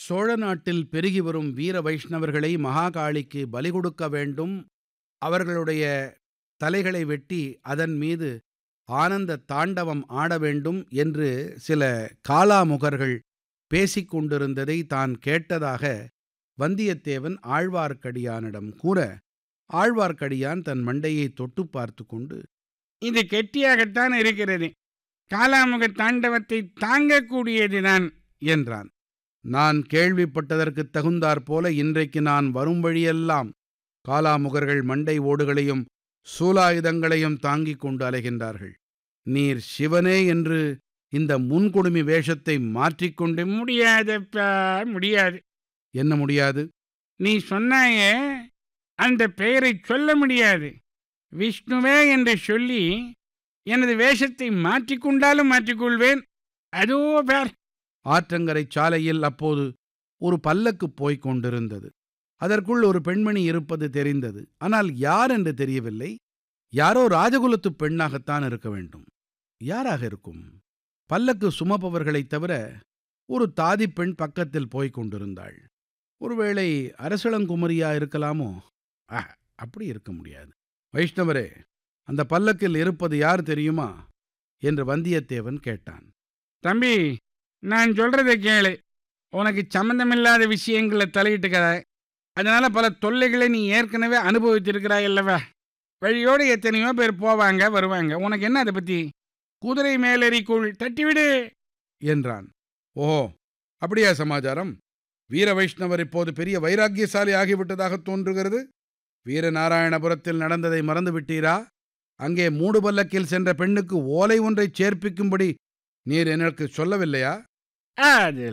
சோழ நாட்டில் பெருகி வரும் வீர வைஷ்ணவர்களை மகாகாளிக்கு பலி கொடுக்க வேண்டும் அவர்களுடைய தலைகளை வெட்டி அதன் மீது ஆனந்த தாண்டவம் ஆட வேண்டும் என்று சில காலாமுகர்கள் பேசிக் கொண்டிருந்ததை தான் கேட்டதாக வந்தியத்தேவன் ஆழ்வார்க்கடியானிடம் கூற ஆழ்வார்க்கடியான் தன் மண்டையை தொட்டு பார்த்து கொண்டு இது கெட்டியாகத்தான் இருக்கிறது காலாமுக தாண்டவத்தை தாங்கக்கூடியதுதான் என்றான் நான் கேள்விப்பட்டதற்குத் தகுந்தாற்போல இன்றைக்கு நான் வரும் வழியெல்லாம் காலாமுகர்கள் மண்டை ஓடுகளையும் சூலாயுதங்களையும் தாங்கிக் கொண்டு அலைகின்றார்கள் நீர் சிவனே என்று இந்த முன்கொடுமி வேஷத்தை மாற்றிக்கொண்டு முடியாதப்பா முடியாது என்ன முடியாது நீ சொன்னாயே அந்த பெயரை சொல்ல முடியாது விஷ்ணுவே என்று சொல்லி எனது வேஷத்தை மாற்றிக்கொண்டாலும் மாற்றிக்கொள்வேன் அதோ பேர் ஆற்றங்கரை சாலையில் அப்போது ஒரு பல்லக்கு போய்க் கொண்டிருந்தது அதற்குள் ஒரு பெண்மணி இருப்பது தெரிந்தது ஆனால் யார் என்று தெரியவில்லை யாரோ ராஜகுலத்து பெண்ணாகத்தான் இருக்க வேண்டும் யாராக இருக்கும் பல்லக்கு சுமப்பவர்களைத் தவிர ஒரு தாதி பெண் பக்கத்தில் போய்க் கொண்டிருந்தாள் ஒருவேளை அரசளங்குமரியா இருக்கலாமோ ஆ அப்படி இருக்க முடியாது வைஷ்ணவரே அந்த பல்லக்கில் இருப்பது யார் தெரியுமா என்று வந்தியத்தேவன் கேட்டான் தம்பி நான் சொல்றத கேளு உனக்கு சம்பந்தமில்லாத விஷயங்களை தலையிட்டுக்கிற அதனால பல தொல்லைகளை நீ ஏற்கனவே அனுபவித்திருக்கிறாய் அல்லவா வழியோடு எத்தனையோ பேர் போவாங்க வருவாங்க உனக்கு என்ன அதை பத்தி குதிரை மேலெறிக்குள் தட்டிவிடு என்றான் ஓஹோ அப்படியா சமாச்சாரம் வீர வைஷ்ணவர் இப்போது பெரிய வைராக்கியசாலி ஆகிவிட்டதாக தோன்றுகிறது வீரநாராயணபுரத்தில் நடந்ததை மறந்து விட்டீரா அங்கே மூடு பல்லக்கில் சென்ற பெண்ணுக்கு ஓலை ஒன்றைச் சேர்ப்பிக்கும்படி நீர் எனக்கு சொல்லவில்லையா அது